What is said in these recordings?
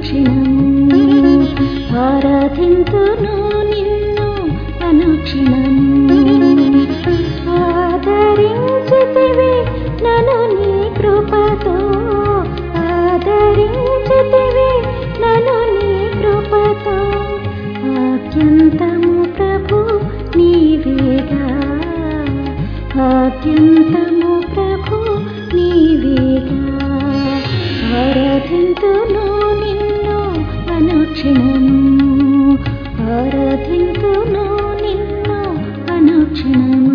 అనుక్షణము ఆరాధింతును నిన్ను అనుక్షణము ఆదరించితివి నన్ను నీ కృపతో ఆదరించితివి నన్ను నీ కృపతో ఆద్యంతము ప్రభు నీవేగా ఆద్యంతము ప్రభు నీవేగా ఆరాధింతును నిన్ను అనుక్షణము ఆరాధింతును నిన్ను అనుక్షణము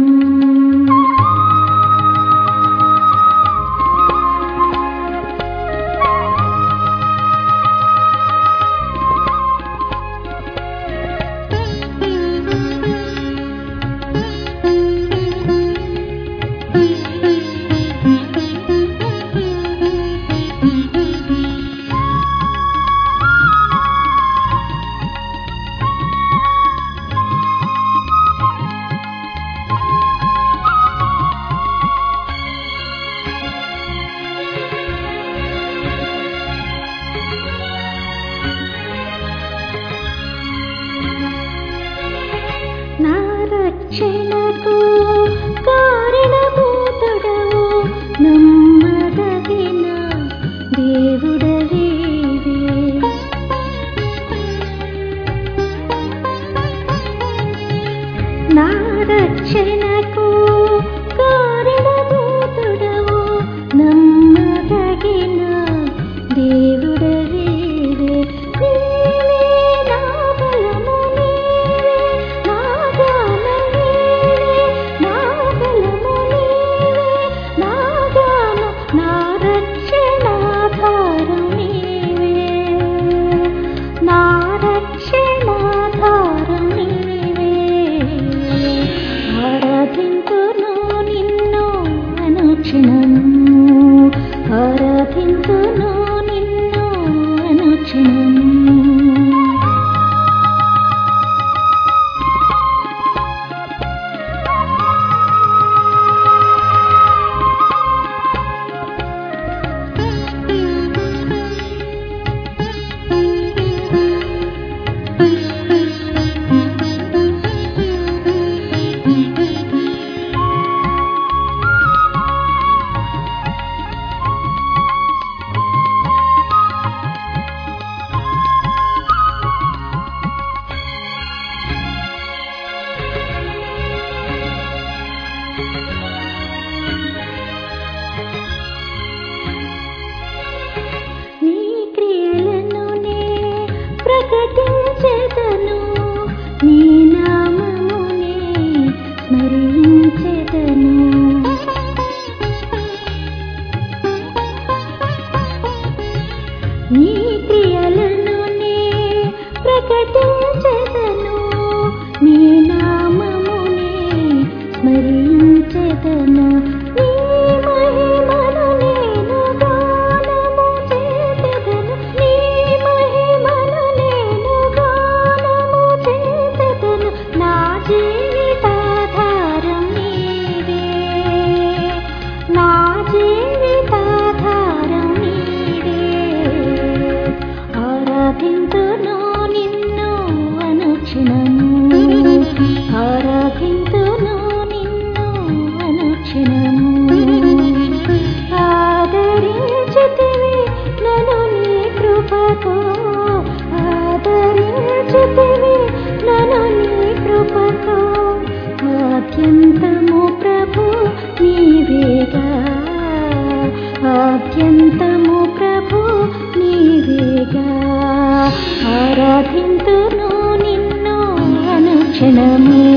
నా రక్షణకు కారణభూతుడవు నమ్మదగిన దేవుడవేవే నా రక్షణకు కారణభూతుడవు నమ్మదగిన దేవుడవేవే నీవే నా బలము నీవే నా గానం నీవే నా బలము నీవే నా గానం నా రక్షణాధారం నీవే నా రక్షణాధారం నీవే ఆరాధింతును నిన్ను అనుక్షణము ఆరాధింతును నిన్ను అనుక్షణము నీ క్రియలను నే ప్రకటించెదను నీ నామమునే స్మరించెదను నీ క్రియలను నే ప్రకటించెదను నీ నామమునే స్మరించెదను నీ మహిమను నేను గానము చేసెదను నీ మహిమను నేను గానము చేసెదను నా జీవితాధారం నీవే నా జీవితాధారం నీవే ఆరాధింతును నిన్ను అనుక్షణము ఆరాధింతును నిన్ను అనుక్షణము ఆదరించితివి నన్ను నీ కృపతో ఆదరించితివి నన్ను నీ కృపతో ఆద్యంతము ప్రభు నీవేగా ఆద్యంతము ప్రభు నీవేగా ఆరాధింతును నిన్ను అనుక్షణము